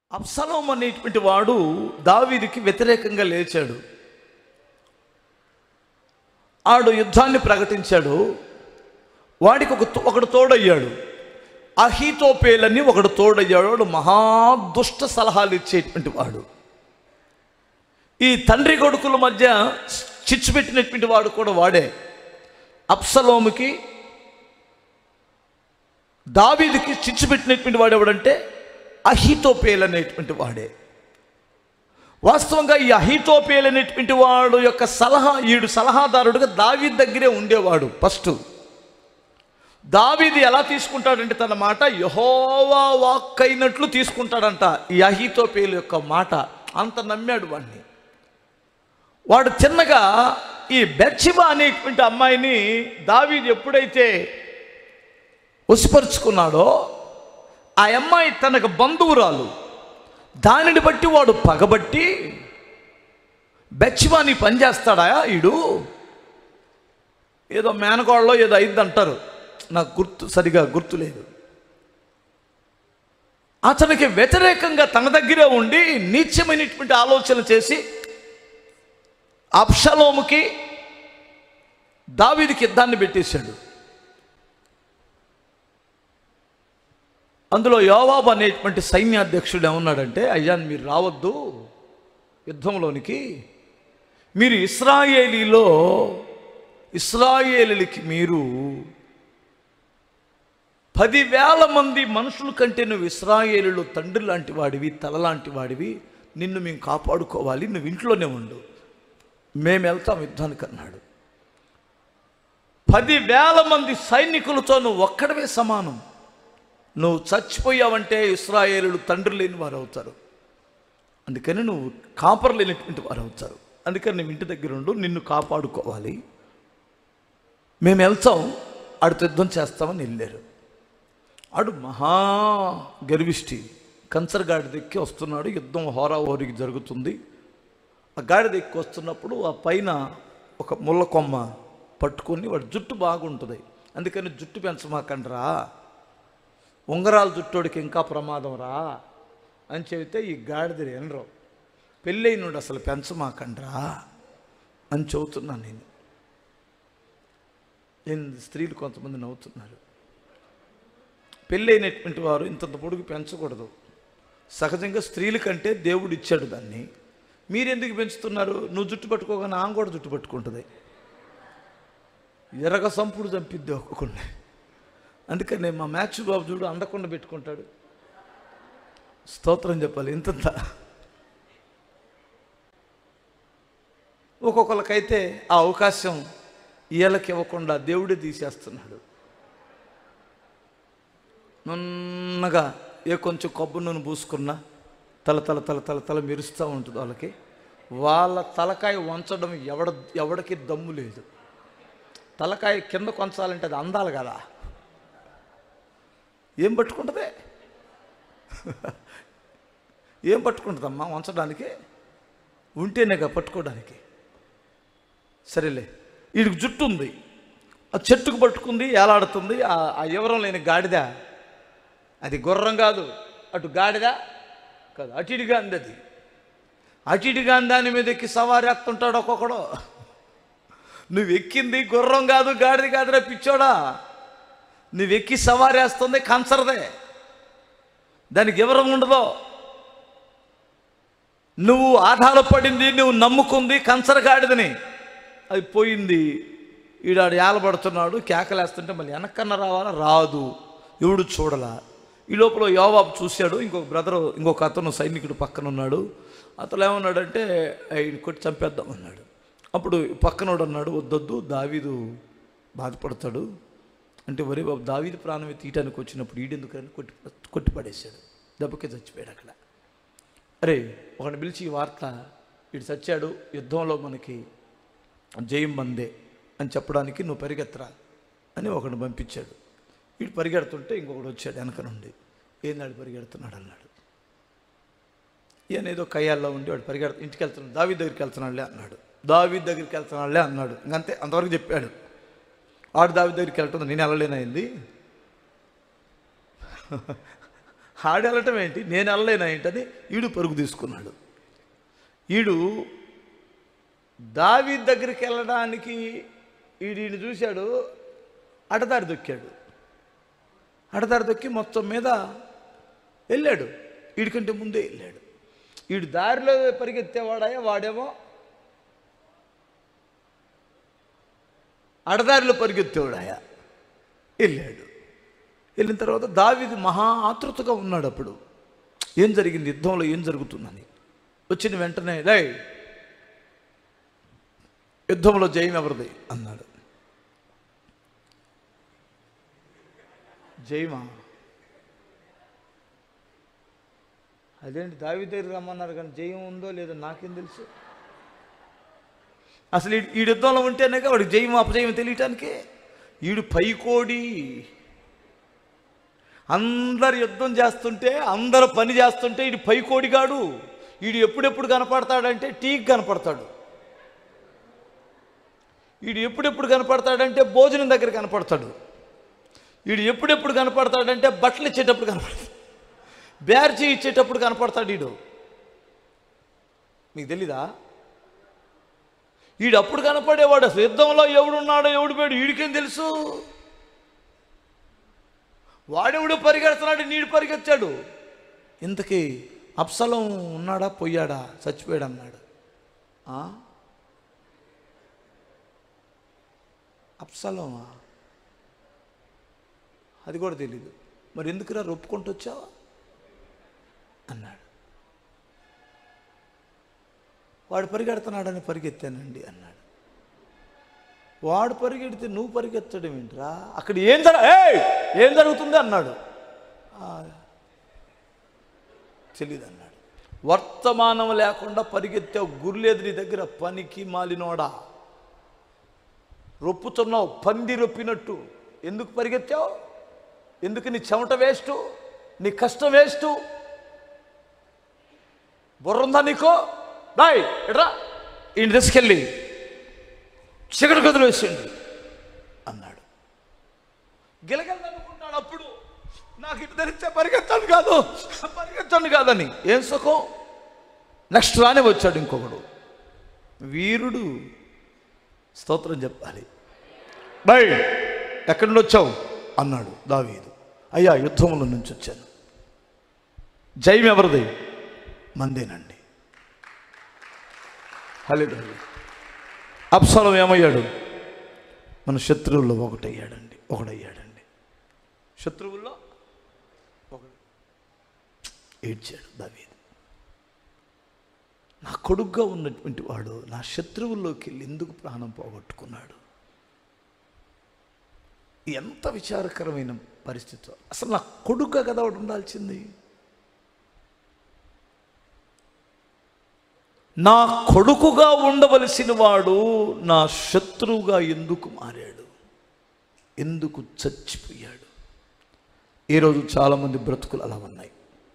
అబ్సలోం అనేటువంటి వాడు దావీదికి వ్యతిరేకంగా లేచాడు ఆడు యుద్ధాన్ని ప్రకటించాడు వాడికి ఒక ఒకడు తోడయ్యాడు అహీతోపేలని ఒకడు తోడయ్యాడు వాడు మహాదుష్ట సలహాలు ఇచ్చేటువంటి వాడు ఈ తండ్రి కొడుకుల మధ్య చిచ్చు పెట్టినటువంటి వాడు కూడా వాడే అప్సలోముకి దావీదికి చిచ్చు పెట్టినటువంటి వాడు ఎవడంటే అహితోపేల్ అనేటువంటి వాడే వాస్తవంగా ఈ అహితోపేల్ అనేటువంటి వాడు యొక్క సలహా ఈడు సలహాదారుడుగా దావీద్ దగ్గరే ఉండేవాడు ఫస్ట్ దావీది ఎలా తీసుకుంటాడంటే తన మాట యహోవా వాక్ అయినట్లు తీసుకుంటాడంట ఈ అహితోపేలు యొక్క మాట అంత నమ్మాడు వాడిని వాడు చిన్నగా ఈ బెర్చిబా అనేటువంటి అమ్మాయిని దావీది ఎప్పుడైతే వసిపరుచుకున్నాడో ఆ అమ్మాయి తనకు బంధువురాలు దానిని బట్టి వాడు పగబట్టి బెచ్చివాని పనిచేస్తాడా ఈడు ఏదో మేనగోడలో ఏదో అయింది అంటారు నాకు గుర్తు సరిగా గుర్తు లేదు అతనికి వ్యతిరేకంగా తన దగ్గరే ఉండి నీచమైనటువంటి ఆలోచన చేసి అప్షలోముకి దావీదికి యుద్ధాన్ని పెట్టేశాడు అందులో యోవాబు అనేటువంటి సైన్యాధ్యక్షుడు ఏమన్నాడంటే అయ్యా మీరు రావద్దు యుద్ధంలోనికి మీరు ఇస్రాయేలీలో ఇస్రాయేలీలకి మీరు పదివేల మంది మనుషుల కంటే నువ్వు ఇస్రాయేలీలో తండ్రి లాంటి వాడివి తల లాంటి వాడివి నిన్ను మేము కాపాడుకోవాలి నువ్వు ఇంట్లోనే ఉండు మేము వెళ్తాం యుద్ధానికి అన్నాడు పదివేల మంది సైనికులతో నువ్వు ఒక్కడవే సమానం నువ్వు చచ్చిపోయావంటే ఇస్రాయేలుడు తండ్రి లేని వారు అవుతారు అందుకని నువ్వు కాపర్ లేనటువంటి వారు అవుతారు అందుకని నువ్వు ఇంటి దగ్గర ఉండు నిన్ను కాపాడుకోవాలి మేము వెళ్తాం ఆడితో యుద్ధం చేస్తామని వెళ్ళారు ఆడు మహా గర్విష్టి కంచర్ గాడిద ఎక్కి వస్తున్నాడు యుద్ధం హోరా హోరికి జరుగుతుంది ఆ గాడిద ఎక్కి వస్తున్నప్పుడు ఆ పైన ఒక ముళ్ళ కొమ్మ పట్టుకొని వాడి జుట్టు బాగుంటుంది అందుకని జుట్టు పెంచమాకండ్రా ఉంగరాల జుట్టోడికి ఇంకా ప్రమాదం రా అని చెబితే ఈ గాడిద ఎనరు పెళ్ళైనడు అసలు పెంచమాకండ్రా అని చెబుతున్నాను నేను నేను స్త్రీలు కొంతమంది నవ్వుతున్నారు పెళ్ళైనటువంటి వారు ఇంతంత పొడుగు పెంచకూడదు సహజంగా స్త్రీల కంటే దేవుడు ఇచ్చాడు దాన్ని మీరెందుకు పెంచుతున్నారు నువ్వు జుట్టు పట్టుకోగానే ఆమె కూడా జుట్టు పట్టుకుంటుంది ఎరగ సంపుడు చంపిద్ది ఒక్కొక్కడిని అందుకని మా మ్యాచ్ బాబు చూడు అందకుండా పెట్టుకుంటాడు స్తోత్రం చెప్పాలి ఇంతంత ఒక్కొక్కరికైతే ఆ అవకాశం ఈయలకి ఇవ్వకుండా దేవుడే తీసేస్తున్నాడు నున్నగా ఏ కొంచెం కొబ్బరి నూనె పూసుకున్నా తల తల తల తల తల మెరుస్తూ ఉంటుంది వాళ్ళకి వాళ్ళ తలకాయ వంచడం ఎవడ ఎవడికి దమ్ము లేదు తలకాయ కింద కొంచాలంటే అది అందాలి కదా ఏం పట్టుకుంటుంది ఏం పట్టుకుంటుందమ్మా వంచడానికి ఉంటేనేగా పట్టుకోవడానికి సరేలే వీడికి జుట్టు ఉంది ఆ చెట్టుకు పట్టుకుంది ఏలాడుతుంది ఆ- ఆ వివరం లేని గాడిద అది గుర్రం కాదు అటు గాడిద కాదు అటు ఇటుగా అంది అది అటు ఇటుగా అంది దాని మీద ఎక్కి సవారి ఎత్తుంటాడు ఒక్కొక్కడు నువ్వు ఎక్కింది గుర్రం కాదు గాడిద కాదురా పిచ్చోడా నువ్వు ఎక్కి సవారేస్తుంది కంచరదే దానికి ఎవరం ఉండదు నువ్వు ఆధారపడింది నువ్వు నమ్ముకుంది కంచరగాడిదని అది పోయింది ఈడాడు ఏలబడుతున్నాడు కేకలేస్తుంటే మళ్ళీ వెనక్కన్న రావాలా రాదు ఎవడు చూడలా ఈ లోపల యోవాబు చూశాడు ఇంకొక బ్రదర్ ఇంకొక అతను సైనికుడు పక్కన ఉన్నాడు అతను ఏమన్నాడంటే ఆయన కొట్టి చంపేద్దాం అన్నాడు అప్పుడు పక్కనోడు అన్నాడు వద్దొద్దు దావీదు బాధపడతాడు అంటే వరే బాబు దావీదు ప్రాణం తీయటానికి వచ్చినప్పుడు ఈడెందుకని కొట్టి కొట్టి పడేశాడు దెబ్బకే చచ్చిపోయాడు అక్కడ అరే ఒకడిని పిలిచి ఈ వార్త వీడు చచ్చాడు యుద్ధంలో మనకి జయం మందే అని చెప్పడానికి నువ్వు పరిగెత్తరా అని ఒకడిని పంపించాడు వీడు పరిగెడుతుంటే ఇంకొకడు వచ్చాడు వెనక నుండి ఏందాడు పరిగెడుతున్నాడు అన్నాడు ఈయన ఏదో కయ్యాల్లో ఉండి వాడు పరిగెడు ఇంటికి వెళ్తున్నాడు దావీ దగ్గరికి వెళ్తున్నాడులే అన్నాడు దావీ దగ్గరికి వెళ్తున్నాడులే అన్నాడు ఇంకంతే అంతవరకు చెప్పాడు ఆడు దావి దగ్గరికి వెళ్ళటం నేను వెళ్ళలేనైంది ఆడు వెళ్ళటం ఏంటి నేను వెళ్ళలేనా ఏంటని ఈడు పరుగు తీసుకున్నాడు ఈడు దావి దగ్గరికి వెళ్ళడానికి ఈడు ఈయన చూశాడు అడదారి దొక్కాడు అడదారి దొక్కి మొత్తం మీద వెళ్ళాడు వీడికంటే ముందే వెళ్ళాడు వీడు దారిలో పరిగెత్తేవాడాయా వాడేమో అడదారిలో పరిగెత్తేవాడాయా వెళ్ళాడు వెళ్ళిన తర్వాత దావీదు మహా ఆతృతగా ఉన్నాడు అప్పుడు ఏం జరిగింది యుద్ధంలో ఏం జరుగుతుందని వచ్చిన వెంటనే రే యుద్ధంలో జయం ఎవరిది అన్నాడు జయమా అదేంటి దావి దగ్గర రమ్మన్నారు కానీ జయం ఉందో లేదో నాకేం తెలుసు అసలు ఈ- ఈ యుద్ధంలో ఉంటేనే వాడికి జయం అపజయం తెలియటానికి ఈడు పైకోడి అందరు యుద్ధం చేస్తుంటే అందరు పని చేస్తుంటే ఈడు పైకోడిగాడు ఈడు ఎప్పుడెప్పుడు కనపడతాడంటే టీకి కనపడతాడు ఈడు ఎప్పుడెప్పుడు కనపడతాడంటే భోజనం దగ్గర కనపడతాడు వీడు ఎప్పుడెప్పుడు కనపడతాడంటే బట్టలు ఇచ్చేటప్పుడు కనపడతాడు బ్యార్జీ ఇచ్చేటప్పుడు కనపడతాడు వీడు మీకు తెలీదా వీడు అప్పుడు కనపడేవాడు అసలు యుద్ధంలో ఎవడున్నాడో ఎవడు పోయాడు వీడికేం తెలుసు వాడెవడు పరిగెడుతున్నాడు నీడు పరిగెత్తాడు ఇంతకీ అప్సలం ఉన్నాడా పోయాడా చచ్చిపోయాడు అన్నాడు ఆ? అప్సలమా అది కూడా తెలీదు మరి ఎందుకురా రొప్పుకుంటూ వచ్చావా అన్నాడు వాడు పరిగెడుతున్నాడని పరిగెత్తానండి అన్నాడు వాడు పరిగెడితే నువ్వు పరిగెత్తడం ఏంట్రా అక్కడ ఏం జర ఏయ్! ఏం జరుగుతుంది అన్నాడు "ఆ, తెలీదు అన్నాడు వర్తమానం లేకుండా పరిగెత్తావు గుర్లేదు నీ దగ్గర పనికి మాలినోడా రొప్పుతున్నావు పంది రొప్పినట్టు ఎందుకు పరిగెత్తావు ఎందుకు నీ చెమట వేస్ట్ నీ కష్టం వేస్ట్ బుర్రుందా నీకో రాయ్ ఎట్రా ఈయన తీసుకెళ్ళి చిగడు గదులు వేసిండు అన్నాడు గిలగలనుకుంటాడు అప్పుడు నాకు ఇటు ధరిస్తే పరిగెత్తాను కాదు పరిగెత్తాను కాదని ఏం సుఖం నెక్స్ట్ రానే వచ్చాడు ఇంకొకడు వీరుడు స్తోత్రం చెప్పాలి బై ఎక్కడి నుండి వచ్చావు అన్నాడు దావీదు అయ్యా యుద్ధముల నుంచి వచ్చాను జయం ఎవరిది మందేనండి హలే అప్సలం ఏమయ్యాడు మన శత్రువుల్లో ఒకటయ్యాడండి ఒకడయ్యాడండి శత్రువుల్లో ఒకడు ఏడ్చాడు దావీదు నా కొడుగ్గా ఉన్నటువంటి వాడు నా శత్రువుల్లోకి వెళ్ళి ఎందుకు ప్రాణం పోగొట్టుకున్నాడు ఎంత విచారకరమైన పరిస్థితి అసలు నా కొడుగ్గా కదా వాడు ఉండాల్సింది నా కొడుకుగా ఉండవలసిన వాడు నా శత్రువుగా ఎందుకు మారాడు ఎందుకు చచ్చిపోయాడు ఈరోజు చాలామంది బ్రతుకులు అలా ఉన్నాయి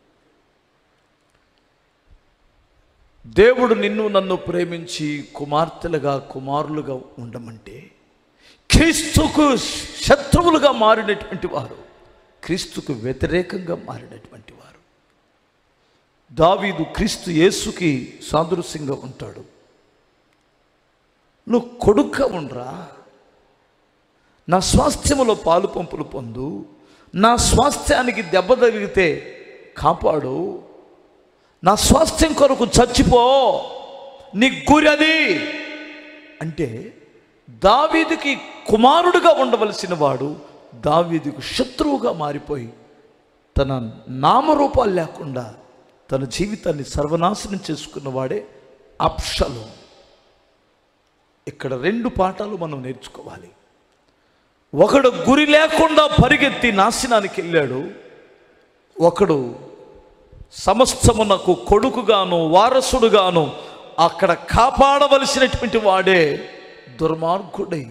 దేవుడు నిన్ను నన్ను ప్రేమించి కుమార్తెలుగా కుమారులుగా ఉండమంటే క్రీస్తుకు శత్రువులుగా మారినటువంటి వారు క్రీస్తుకు వ్యతిరేకంగా మారినటువంటి వారు దావీదు క్రీస్తు యేసుకి సాదృశ్యంగా ఉంటాడు నువ్వు కొడుగ్గా ఉండరా నా స్వాస్థ్యములో పాలు పంపులు పొందు నా స్వాస్థ్యానికి దెబ్బ తగిలితే కాపాడు నా స్వాస్థ్యం కొరకు చచ్చిపో నీ గురి అది అంటే దావీదుకి కుమారుడుగా ఉండవలసిన వాడు దావీదుకు శత్రువుగా మారిపోయి తన నామరూపాలు లేకుండా తన జీవితాన్ని సర్వనాశనం చేసుకున్న వాడే అప్షలు ఇక్కడ రెండు పాఠాలు మనం నేర్చుకోవాలి ఒకడు గురి లేకుండా పరిగెత్తి నాశనానికి వెళ్ళాడు ఒకడు సమస్తమునకు కొడుకుగాను వారసుడుగాను అక్కడ కాపాడవలసినటువంటి వాడే దుర్మార్గుడై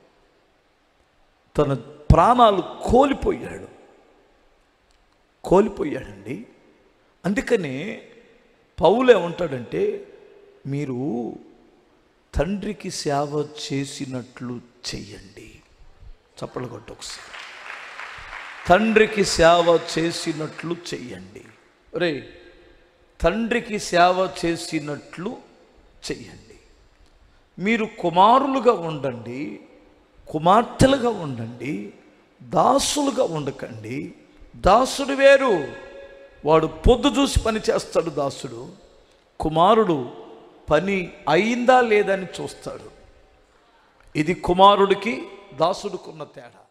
తన ప్రాణాలు కోల్పోయాడు కోల్పోయాడండి అందుకనే పౌలు ఏమంటాడంటే మీరు తండ్రికి సేవ చేసినట్లు చెయ్యండి చప్పలు కొట్టు ఒకసారి తండ్రికి సేవ చేసినట్లు చెయ్యండి రే తండ్రికి సేవ చేసినట్లు చెయ్యండి మీరు కుమారులుగా ఉండండి కుమార్తెలుగా ఉండండి దాసులుగా ఉండకండి దాసుడు వేరు వాడు పొద్దు చూసి పని చేస్తాడు దాసుడు కుమారుడు పని అయిందా లేదని చూస్తాడు ఇది కుమారుడికి దాసుడుకున్న తేడా